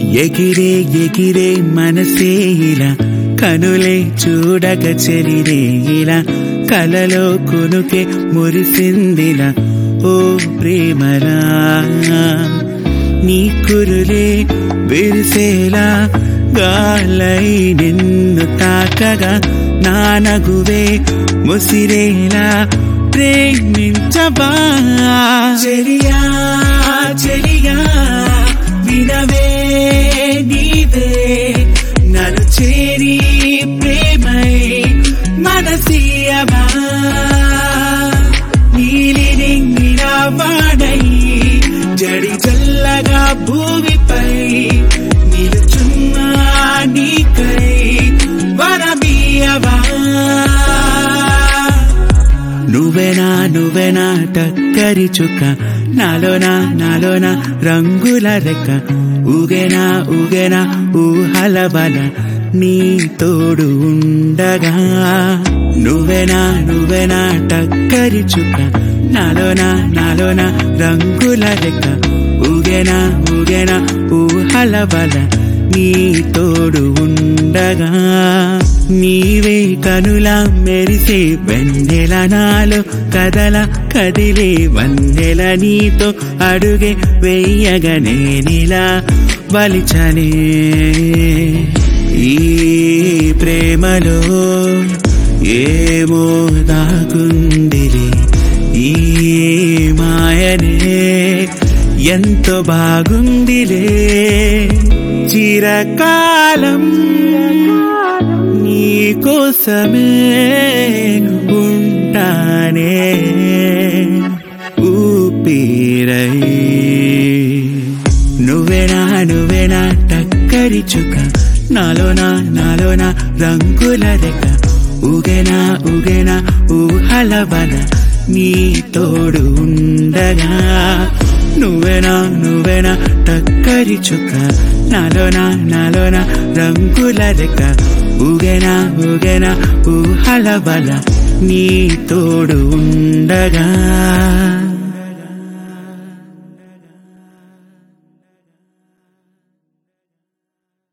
ఎగిరే ఎగిరే మనసే ఇలా కనులే చూడక చెలిరే ఇలా కలలో కొనుకే మురిసిందిలా ఓ ప్రేమలా నీ కురులే విరిసేలా గాలై నిన్ను తాకగా నా నగువే ముసిరేలా ప్రేమించబా చెలియా చెలియా వినవే నీవే నన్ను చేరి ప్రేమై మనసీయమా నీలి నింగిన వాడై జడి చల్లగా భూమిపై నిలుచున్నా నీకై వరమీయవా నువ్వెనా నువ్వెనా టక్కరి చుక్క నాలోనా నాలోనా రంగుల రెక్క ఊగెనా ఊగెనా ఊహల బల నీ తోడు ఉండగా నువ్వెనా నువ్వెనా టక్కరి చుక్క నాలోనా నాలోనా రంగుల రెక్క ఊగెనా ఊగెనా ఊహల బల నీ తోడు ఉండగా నీవే కనుల మెరిసే వెన్నెల నాలో కదల కదిలే వన్నెల నీతో అడుగే వెయ్యగా నేనిలా బలిచనే ఈ ప్రేమలో ఏమో దాగుందిలే ఈ మాయనే ఎంతో బాగుందిలే చిరకాలం నీ కోసమే ఉంటానే ఊపిరై నువ్వేనా నువ్వేనా టక్కరి చుక్క నాలోనా నాలోనా రంగుల రెక్క ఊగెనా ఊగెనా ఊహల బల నీ తోడు ఉండగా నువ్వేనా నువ్వేనా టక్కరి చుక్క నాలోనా నాలోనా రంగుల రెక్క ఊగెనా ఊగెనా ఊహల బల నీ తోడు ఉండగా